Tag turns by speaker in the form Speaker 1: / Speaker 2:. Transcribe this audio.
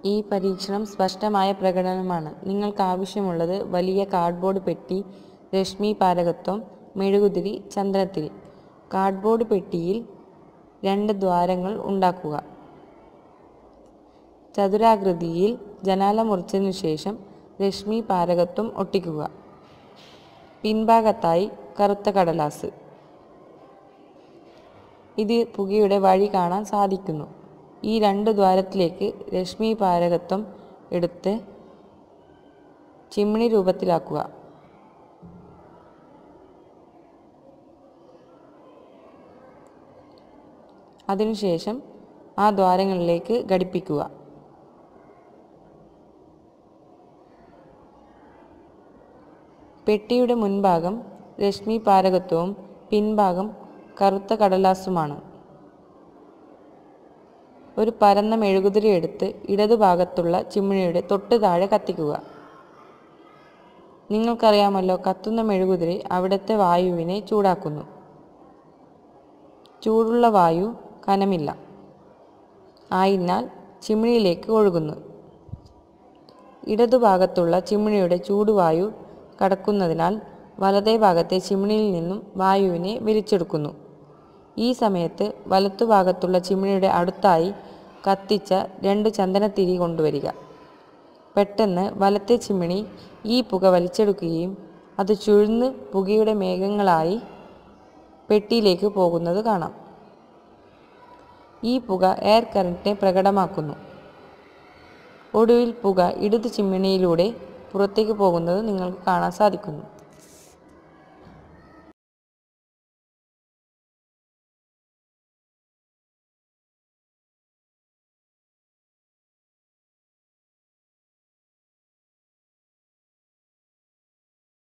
Speaker 1: ഈ പരീക്ഷണം സ്പഷ്ടമായ പ്രകടനമാണ് നിങ്ങൾക്ക് ആവശ്യമുള്ളത് വലിയ കാർഡ്ബോർഡ് പെട്ടി രശ്മിപാരകത്വം മെഴുകുതിരി ചന്ദനത്തിരി കാർഡ്ബോർഡ് പെട്ടിയിൽ രണ്ട് ദ്വാരങ്ങൾ ഉണ്ടാക്കുക ചതുരാകൃതിയിൽ ജനാല മുറിച്ചതിനു ശേഷം രശ്മിപാരകത്വം ഒട്ടിക്കുക പിൻഭാഗത്തായി കറുത്ത കടലാസ് ഇത് പുകയുടെ വഴി കാണാൻ സാധിക്കുന്നു ഈ രണ്ട് ദ്വാരത്തിലേക്ക് രശ്മിപാരകത്വം എടുത്ത് ചിമ്മിണി രൂപത്തിലാക്കുക അതിനുശേഷം ആ ദ്വാരങ്ങളിലേക്ക് ഘടിപ്പിക്കുക പെട്ടിയുടെ മുൻഭാഗം രശ്മിപാരകത്വവും പിൻഭാഗം കറുത്ത കടലാസുമാണ് ഒരു പരന്ന മെഴുകുതിരി എടുത്ത് ഇടതുഭാഗത്തുള്ള ചിമ്മിണിയുടെ തൊട്ട് താഴെ കത്തിക്കുക നിങ്ങൾക്കറിയാമല്ലോ കത്തുന്ന മെഴുകുതിരി അവിടുത്തെ വായുവിനെ ചൂടാക്കുന്നു ചൂടുള്ള വായു കനമില്ല ആയതിനാൽ ചിമ്മിണിയിലേക്ക് ഒഴുകുന്നു ഇടതുഭാഗത്തുള്ള ചിമ്മിണിയുടെ ചൂടുവായു കടക്കുന്നതിനാൽ വലതേ ഭാഗത്തെ ചിമ്മിണിയിൽ നിന്നും വായുവിനെ വലിച്ചെടുക്കുന്നു ഈ സമയത്ത് വലത്തുഭാഗത്തുള്ള ചിമ്മിണിയുടെ അടുത്തായി കത്തിച്ച രണ്ട് ചന്ദനത്തിരി കൊണ്ടുവരിക പെട്ടെന്ന് വലത്തെ ചിമ്മിണി ഈ പുക വലിച്ചെടുക്കുകയും അത് ചുഴ്ന്ന് പുകയുടെ മേഘങ്ങളായി പെട്ടിയിലേക്ക് പോകുന്നത് കാണാം ഈ പുക എയർ കറന്റിനെ പ്രകടമാക്കുന്നു ഒടുവിൽ പുക ഇടത് ചിമ്മിണിയിലൂടെ പുറത്തേക്ക് പോകുന്നത് നിങ്ങൾക്ക് കാണാൻ സാധിക്കുന്നു